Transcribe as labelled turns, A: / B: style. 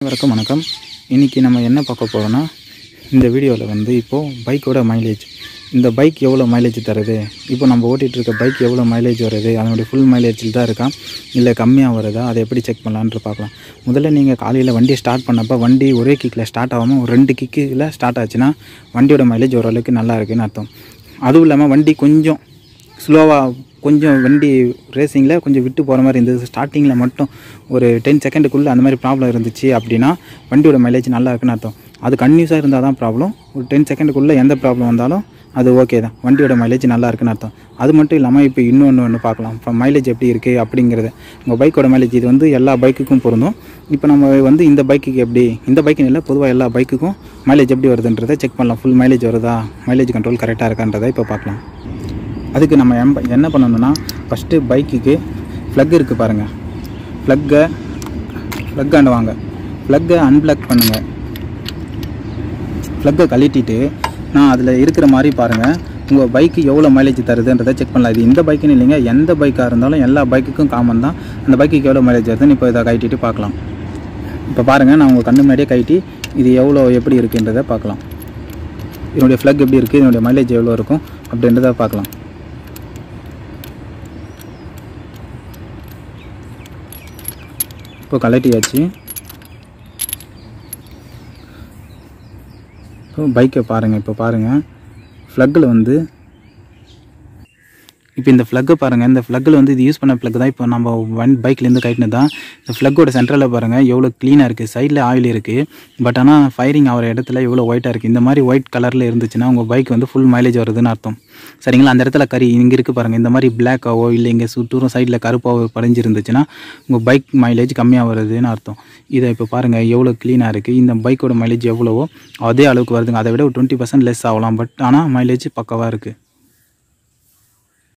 A: அனைவருக்கும் வணக்கம் இன்றைக்கி நம்ம என்ன பார்க்க போகிறோன்னா இந்த வீடியோவில் வந்து இப்போது பைக்கோட மைலேஜ் இந்த பைக் எவ்வளோ மைலேஜ் தருது இப்போ நம்ம ஓட்டிகிட்டு இருக்க பைக் எவ்வளோ மைலேஜ் வருது அதனுடைய ஃபுல் மைலேஜில் தான் இருக்கா இல்லை கம்மியாக வருதா அதை எப்படி செக் பண்ணலான்ட்டு பார்க்கலாம் முதல்ல நீங்கள் காலையில் வண்டியை ஸ்டார்ட் பண்ணப்போ வண்டி ஒரே கிக்கில் ஸ்டார்ட் ஆகாமல் ஒரு ரெண்டு கிக்கில் ஸ்டார்ட் ஆச்சுன்னா வண்டியோட மைலேஜ் ஓரளவுக்கு நல்லா இருக்குன்னு அர்த்தம் அதுவும் இல்லாமல் வண்டி கொஞ்சம் ஸ்லோவாக கொஞ்சம் வண்டி ரேசிங்கில் கொஞ்சம் விட்டு போகிற மாதிரி இருந்தது ஸ்டார்டிங்கில் மட்டும் ஒரு டென் செகண்டுக்குள்ளே அந்த மாதிரி ப்ராப்ளம் இருந்துச்சு அப்படின்னா வண்டியோட மைலேஜ் நல்லா இருக்குன்னு அர்த்தம் அது கன்யூஸாக இருந்தால் தான் ப்ராப்ளம் ஒரு டென் செகண்டுக்குள்ளே எந்த ப்ராப்ளம் வந்தாலும் அது ஓகே தான் வண்டியோட மைலேஜ் நல்லா இருக்குன்னு அர்த்தம் அது மட்டும் இல்லாமல் இப்போ இன்னொன்று ஒன்று பார்க்கலாம் இப்போ மைலேஜ் எப்படி இருக்குது அப்படிங்கிறது உங்கள் பைக்கோட மைலேஜ் இது வந்து எல்லா பைக்குக்கும் பொருந்தும் இப்போ நம்ம வந்து இந்த பைக்குக்கு எப்படி இந்த பைக்குன்னு இல்லை பொதுவாக எல்லா பைக்குக்கும் மைலேஜ் எப்படி வருதுன்றதை செக் பண்ணலாம் ஃபுல் மைலேஜ் வருதா மைலேஜ் கண்ட்ரோல் கரெக்டாக இருக்கான்றதை இப்போ பார்க்கலாம் அதுக்கு நம்ம எம்ப என்ன பண்ணணும்னா ஃபஸ்ட்டு பைக்குக்கு ப்ளக் இருக்குது பாருங்கள் ப்ளக்கை ப்ளக் ஆண்டு வாங்க ப்ளக்கை அன்ப்ளக் பண்ணுங்கள் ப்ளக்கை கழட்டிட்டு நான் அதில் இருக்கிற மாதிரி பாருங்கள் உங்கள் பைக்கு எவ்வளோ மைலேஜ் தருதுன்றதை செக் பண்ணலாம் இது இந்த பைக்குன்னு இல்லைங்க எந்த பைக்காக இருந்தாலும் எல்லா பைக்குக்கும் காமன் தான் அந்த பைக்குக்கு எவ்வளோ மைலேஜ் வருதுன்னு இப்போ இதை கழட்டிட்டு பார்க்கலாம் இப்போ பாருங்கள் நான் உங்கள் கண்ணு முன்னாடியே கழட்டி இது எவ்வளோ எப்படி இருக்குன்றதை பார்க்கலாம் இதனுடைய ஃப்ளக் எப்படி இருக்குது இதனுடைய மைலேஜ் எவ்வளோ இருக்கும் அப்படின்றத பார்க்கலாம் இப்போ கலட்டியாச்சு இப்போ பைக்கை பாருங்கள் இப்போ பாருங்கள் ஃப்ளக்கில் வந்து இப்போ இந்த ஃப்ளக்கை பாருங்கள் இந்த ஃப்ளக்கில் வந்து இது யூஸ் பண்ண ஃப்ளக் தான் இப்போ நம்ம வன் பைக்லேருந்து கட்டினது தான் இந்த ஃப்ளக்கோட சென்டரில் பாருங்கள் எவ்வளோ க்ளீனாக இருக்குது சைடில் ஆயில் இருக்குது பட் ஆனால் ஃபயரிங் ஆகிற இடத்துல எவ்வளோ ஒயிட்டாக இருக்குது இந்த மாதிரி ஒயிட் கலரில் இருந்துச்சுன்னா உங்கள் பைக் வந்து ஃபுல் மைலேஜ் வருதுன்னு அர்த்தம் சரிங்களா அந்த இடத்துல கறி இங்கே இருக்குது பாருங்கள் இந்த மாதிரி பிளாக்காவோ இல்லை இங்கே சுற்றூரும் சைடில் கருப்பாவோ படிஞ்சிருந்துச்சுன்னா உங்கள் பைக் மைலேஜ் கம்மியாக வருதுன்னு அர்த்தம் இதை இப்போ பாருங்கள் எவ்வளோ க்ளீனாக இருக்குது இந்த பைக்கோட மைலேஜ் எவ்வளவோ அதே அளவுக்கு வருதுங்க அதை விட ஒரு டுவெண்ட்டி பர்சன்ட் லெஸ் ஆகலாம் பட் ஆனால் மைலேஜ் பக்கவாக இருக்குது